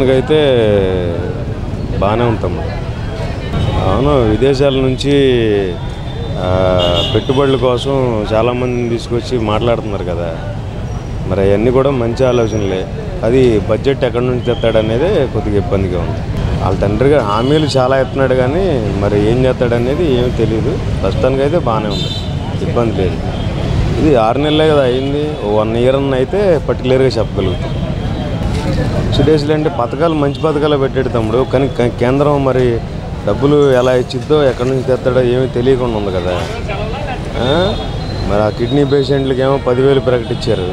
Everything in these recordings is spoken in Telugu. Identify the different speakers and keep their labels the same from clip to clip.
Speaker 1: అయితే బాగానే ఉంటాం అవును విదేశాల నుంచి ఆ, పెట్టుబడుల కోసం చాలామందిని తీసుకొచ్చి మాట్లాడుతున్నారు కదా మరి అవన్నీ కూడా మంచి ఆలోచనలే అది బడ్జెట్ ఎక్కడి నుంచి తెస్తాడనేదే కొద్దిగా ఇబ్బందిగా ఉంది వాళ్ళ తండ్రిగా హామీలు చాలా ఎత్తున్నాడు కానీ మరి ఏం చేస్తాడనేది ఏమీ తెలియదు ప్రస్తుతానికి అయితే బాగానే ఉంది ఇబ్బంది లేదు ఇది ఆరు నెలలే కదా అయింది వన్ ఇయర్ అన్న అయితే పర్టికులర్గా చెప్పగలుగుతాం సిక్స్ డేస్లో అంటే పథకాలు మంచి పథకాలు పెట్టాడు తమ్ముడు కానీ క- కేంద్రం మరి డబ్బులు ఎలా ఇచ్చిద్దో ఎక్కడి నుంచి తెస్తాడో ఏమీ తెలియకుండా ఉంది కదా ఆ? మరి ఆ కిడ్నీ పేషెంట్లకి ఏమో పదివేలు ప్రకటించారు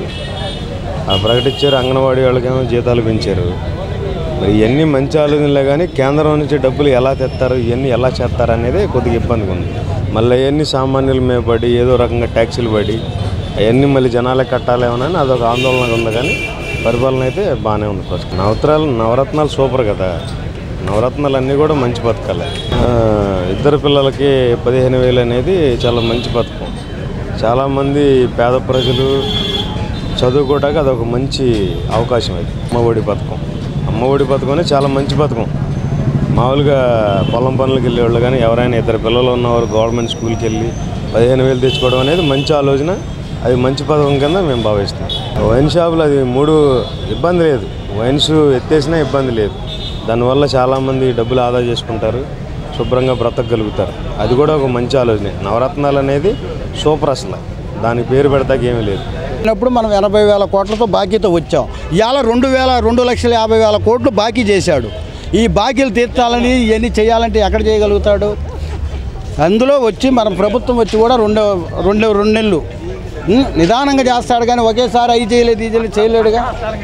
Speaker 1: ఆ ప్రకటించారు అంగన్వాడీ వాళ్ళకేమో జీతాలు పెంచారు మరి ఇవన్నీ మంచి ఆలోచనలే కానీ కేంద్రం నుంచి డబ్బులు ఎలా తెస్తారు ఇవన్నీ ఎలా చేస్తారు అనేది కొద్దిగా ఇబ్బందిగా ఉంది మళ్ళీ అవన్నీ సామాన్యుల మీద పడి ఏదో రకంగా ట్యాక్సీలు పడి అవన్నీ మళ్ళీ జనాలే కట్టాలేమోనని అదొక ఆందోళనగా ఉంది కానీ పరిపాలన అయితే బాగానే ఉంది ఫస్ట్ నవరత్నాలు నవరత్నాలు సూపర్ కదా నవరత్నాలు అన్నీ కూడా మంచి పథకాలే ఆ, ఇద్దరు పిల్లలకి పదిహేను వేలు అనేది చాలా మంచి పథకం చాలామంది పేద ప్రజలు చదువుకోవడానికి అదొక మంచి అవకాశం అది అమ్మఒడి పథకం అమ్మఒడి పథకం అనేది చాలా మంచి పథకం మామూలుగా పొలం పనులకు వెళ్ళేవాళ్ళు కానీ ఎవరైనా ఇద్దరు పిల్లలు ఉన్నవారు గవర్నమెంట్ స్కూల్కి వెళ్ళి పదిహేను వేలు తెచ్చుకోవడం అనేది మంచి ఆలోచన అది మంచి పథకం కింద మేము భావిస్తాం వైన్ షాపులు అది మూడు ఇబ్బంది లేదు వైన్స్ ఎత్తేసినా ఇబ్బంది లేదు దానివల్ల చాలామంది డబ్బులు ఆదా చేసుకుంటారు శుభ్రంగా బ్రతకగలుగుతారు అది కూడా ఒక మంచి ఆలోచనే నవరత్నాలు అనేది సూపర్ అసలు దానికి పేరు పెడతాకి ఏమీ లేదు
Speaker 2: అప్పుడు మనం ఎనభై వేల కోట్లతో బాకీతో వచ్చాం ఇవాళ రెండు వేల రెండు లక్షల యాభై వేల కోట్లు బాకీ చేశాడు ఈ బాకీలు తీర్చాలని ఇవన్నీ చేయాలంటే ఎక్కడ చేయగలుగుతాడు అందులో వచ్చి మన ప్రభుత్వం వచ్చి కూడా రెండు రెండు రెండు నెలలు ఉం, నిదానంగా చేస్తాడు కానీ ఒకేసారి అవి చేయలేదు ఇది చేయలేదు చేయలేడుగా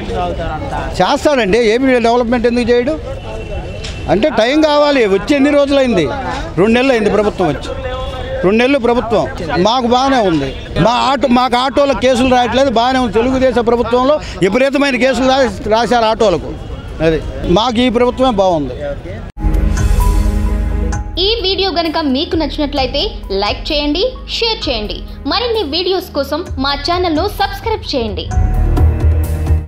Speaker 2: చేస్తాడండి ఏమి డెవలప్మెంట్ ఎందుకు చేయడు అంటే టైం కావాలి వచ్చి ఎన్ని రోజులైంది రెండు నెలలు అయింది ప్రభుత్వం వచ్చి రెండు నెలలు ప్రభుత్వం మాకు బాగానే ఉంది మా ఆటో మాకు ఆటోలకు కేసులు రాయట్లేదు బాగానే ఉంది తెలుగుదేశం ప్రభుత్వంలో విపరీతమైన కేసులు రాసి రాశారు ఆటోలకు అది మాకు ఈ ప్రభుత్వమే బాగుంది
Speaker 3: ఈ వీడియో గనుక మీకు నచ్చినట్లయితే లైక్ చేయండి షేర్ చేయండి మరిన్ని వీడియోస్ కోసం మా ఛానల్ను సబ్స్క్రైబ్ చేయండి